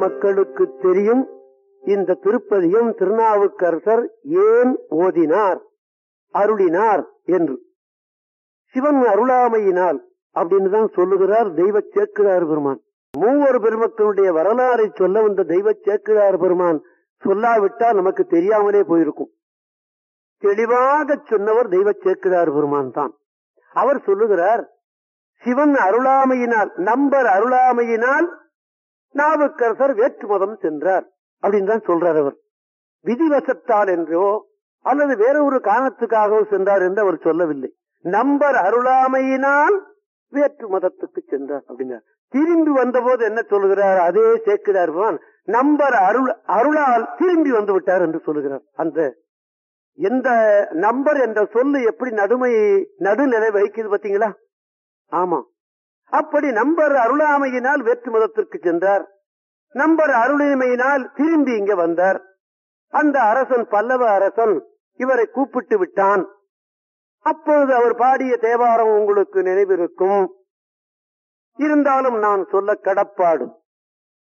மக்களுக்கு தெரியும் இந்த திருப்பதியும் திருநாவுக்கரசர் ஏன் ஓதினார் அருளினார் என்று சிவன் அருளாமையினால் அப்படின்னு தான் சொல்லுகிறார் தெய்வ சேக்கிழார் பெருமான் மூவர் பெருமக்களுடைய வரலாறை சொல்ல வந்த தெய்வ சேக்கிழார் பெருமான் சொல்லாவிட்டால் நமக்கு தெரியாமலே போயிருக்கும் தெளிவாக சொன்னவர் தெய்வ சேக்கிழார் பெருமான் தான் அவர் சொல்லுகிறார் சிவன் அருளாமையினால் நம்பர் அருளாமையினால் நாவுக்கரசர் வேற்று மதம் சென்றார் அப்படின்னு தான் சொல்றார் அவர் விதிவசத்தால் என்றோ அல்லது வேற ஒரு காரணத்துக்காகவோ சென்றார் என்று அவர் சொல்லவில்லை நம்பர் அருளாமையினால் வேற்று மதத்துக்கு சென்றார் அப்படின்னார் திரும்பி வந்தபோது என்ன சொல்லுகிறார் அதே சேர்க்கிறார் நம்பர் அருள் அருளால் திரும்பி வந்து விட்டார் என்று சொல்லுகிறார் அந்த எந்த நம்பர் என்ற சொல்லு எப்படி நடுமை நடுநிலை வகிக்குது பாத்தீங்களா ஆமா அப்படி நம்பர் அருளாமையினால் வேற்று மதத்திற்கு சென்றார் நம்பர் அருளிமையினால் திரும்பி இங்க வந்தார் அந்த அரசன் பல்லவ அரசன் இவரை கூப்பிட்டு விட்டான் அப்பொழுது அவர் பாடிய தேவாரம் உங்களுக்கு நினைவிருக்கும் இருந்தாலும் நான் சொல்ல கடப்பாடும்